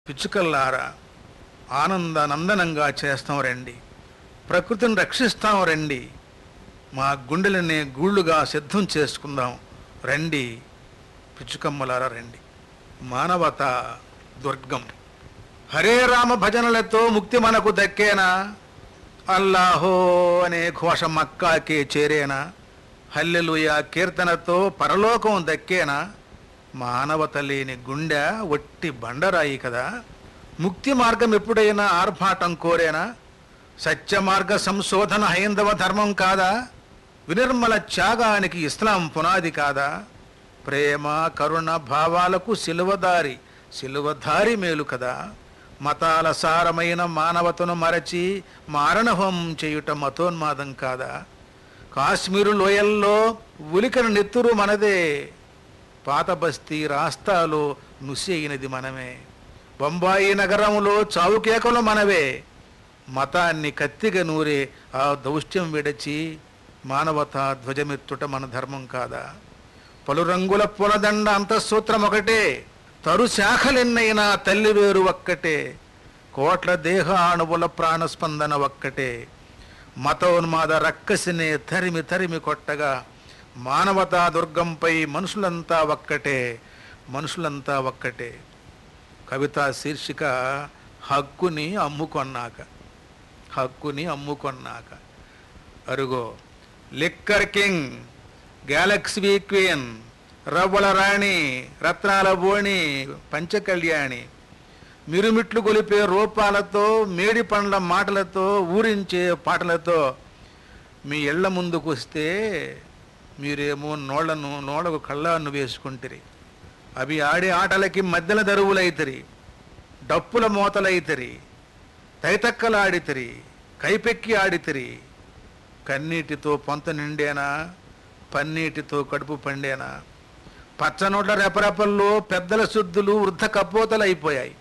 పిచ్చుకల్లారా ఆనందానందనంగా చేస్తాం రండి ప్రకృతిని రక్షిస్తాం రండి మా గుండెలని గూళ్ళుగా సిద్ధం చేసుకుందాం రండి పిచ్చుకమ్మలారా రండి మానవత దుర్గం హరే రామ భజనలతో ముక్తి మనకు దక్కేనా అల్లాహో అనే ఘోష మక్కాకే చేరేనా హల్లెలూయ కీర్తనతో పరలోకం దక్కేనా మానవత లేని గుండె ఒట్టి బండరాయి కదా ముక్తి మార్గం ఎప్పుడైనా ఆర్భాటం కోరేనా సత్య మార్గ సంశోధన హైందవ ధర్మం కాదా వినిర్మల త్యాగానికి ఇస్లాం పునాది కాదా ప్రేమ కరుణ భావాలకు సిలువదారి సిలువధారి మేలు కదా మతాల సారమైన మానవతను మరచి మారణహోమం చేయుట మతోన్మాదం కాదా కాశ్మీరు లోయల్లో ఉలికన నెత్తురు మనదే పాత బస్తీ రాస్తాలో నుసి అయినది మనమే బొంబాయి నగరంలో చావుకేకలు మనవే మతాన్ని కత్తిగా నూరే ఆ దౌష్ట్యం విడచి మానవతా ధ్వజమెత్తుట మన ధర్మం కాదా పలు రంగుల పూలదండ అంతఃసూత్రం ఒకటే తరు శాఖలెన్నైనా తల్లి వేరు ఒక్కటే కోట్ల దేహ అణువుల ప్రాణస్పందన ఒక్కటే మతోన్మాద రక్కసినే తరిమి తరిమి కొట్టగా మానవతా దుర్గంపై మనుషులంతా ఒక్కటే మనుషులంతా ఒక్కటే కవిత శీర్షిక హక్కుని అమ్ముకొన్నాక హక్కుని అమ్ముకొన్నాక అరుగో లిక్కర్ కింగ్ గ్యాలక్సీ క్వీన్ రవ్వల రాణి రత్నాల బోణి పంచకళ్యాణి మిరుమిట్లు గొలిపే రూపాలతో మేడి పండ్ల మాటలతో ఊరించే పాటలతో మీ ఇళ్ల ముందుకు వస్తే మీరేమో నోళ్లను నోళ్లకు కళ్ళాన్ని వేసుకుంటారు అవి ఆడే ఆటలకి మధ్యల దరువులైతరి డప్పుల మోతలైతరి తైతక్కలాడితరి కైపెక్కి ఆడితరి కన్నీటితో పొంత నిండేనా పన్నీటితో కడుపు పండేనా పచ్చనోట్ల రెపరెపల్లో పెద్దల శుద్ధులు వృద్ధ కపోతలు అయిపోయాయి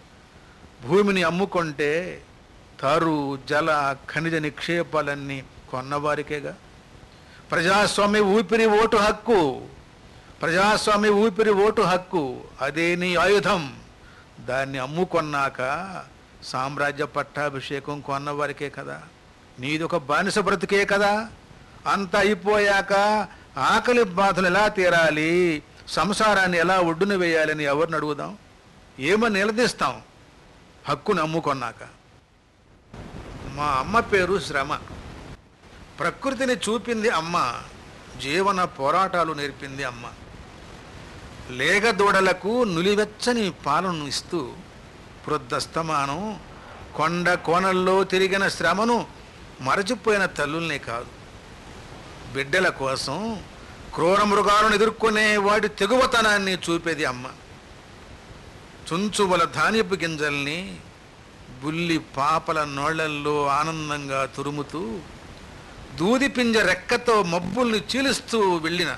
భూమిని అమ్ముకుంటే తారు జల ఖనిజ నిక్షేపాలన్నీ కొన్నవారికేగా ప్రజాస్వామ్య ఊపిరి ఓటు హక్కు ప్రజాస్వామ్య ఊపిరి ఓటు హక్కు అదే నీ ఆయుధం దాన్ని అమ్ముకొన్నాక సామ్రాజ్య పట్టాభిషేకం కొన్నవారికే కదా నీది ఒక బానిస బ్రతికే కదా అంత అయిపోయాక ఆకలి బాధలు ఎలా తీరాలి సంసారాన్ని ఎలా ఒడ్డున వేయాలని ఎవరిని అడుగుదాం ఏమని నిలదీస్తాం హక్కును అమ్ముకొన్నాక మా అమ్మ పేరు శ్రమ ప్రకృతిని చూపింది అమ్మ జీవన పోరాటాలు నేర్పింది అమ్మ లేగ దూడలకు నులివెచ్చని పాలను ఇస్తూ వృద్ధస్తమానం కొండ కోణల్లో తిరిగిన శ్రమను మరచిపోయిన తల్లుల్నే కాదు బిడ్డల కోసం క్రూర మృగాలను ఎదుర్కొనే వాటి తెగువతనాన్ని చూపేది అమ్మ చుంచువల ధాన్యపు గింజల్ని బుల్లి పాపల నోళ్లల్లో ఆనందంగా తురుముతూ దూదిపింజ రెక్కతో మబ్బుల్ని చీలుస్తూ వెళ్ళిన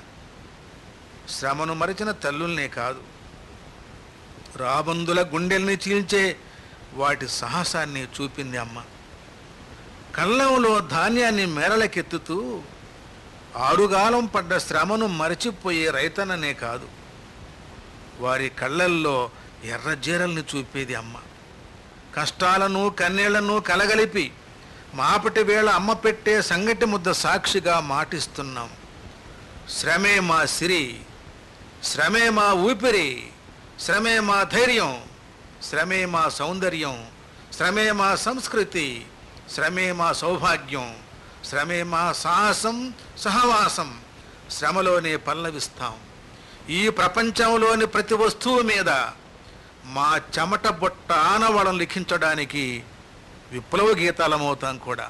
శ్రమను మరిచిన తల్లుల్నే కాదు రాబందుల గుండెల్ని చీల్చే వాటి సాహసాన్ని చూపింది అమ్మ కళ్ళంలో ధాన్యాన్ని మేరలకెత్తుతూ ఆరుగాలం పడ్డ శ్రమను మరచిపోయే రైతన్ననే కాదు వారి కళ్ళల్లో ఎర్రజీరల్ని చూపేది అమ్మ కష్టాలను కన్నీళ్లను కలగలిపి మాపటి వేళ అమ్మ పెట్టే సంగటి ముద్ద సాక్షిగా మాటిస్తున్నాం శ్రమే మా సిరి శ్రమే మా ఊపిరి శ్రమే మా ధైర్యం శ్రమే మా సౌందర్యం శ్రమే మా సంస్కృతి శ్రమే మా సౌభాగ్యం శ్రమే మా సాహసం సహవాసం శ్రమలోనే పల్లవిస్తాం ఈ ప్రపంచంలోని ప్రతి వస్తువు మీద మా చెమట బొట్ట ఆనవళం లిఖించడానికి విప్లవ గీతాలమవుతాం కూడా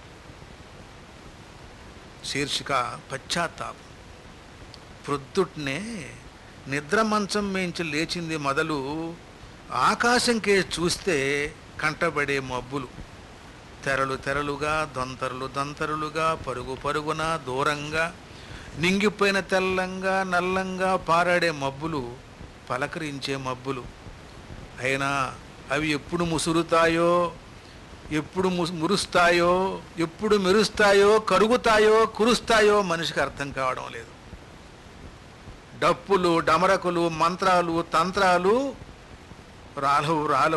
శీర్షిక పశ్చాత్తాపం ప్రొద్దుట్నే నిద్ర మంచం మేంచి లేచింది మొదలు ఆకాశంకే చూస్తే కంటబడే మబ్బులు తెరలు తెరలుగా దొంతరులు దొంతరులుగా పరుగు పరుగున దూరంగా నింగిపోయిన తెల్లంగా నల్లంగా పారాడే మబ్బులు పలకరించే మబ్బులు అయినా అవి ఎప్పుడు ముసురుతాయో ఎప్పుడు ముస్- మురుస్తాయో ఎప్పుడు మెరుస్తాయో కరుగుతాయో కురుస్తాయో మనిషికి అర్థం కావడం లేదు డప్పులు డమరకులు మంత్రాలు తంత్రాలు రాలవు రాలవు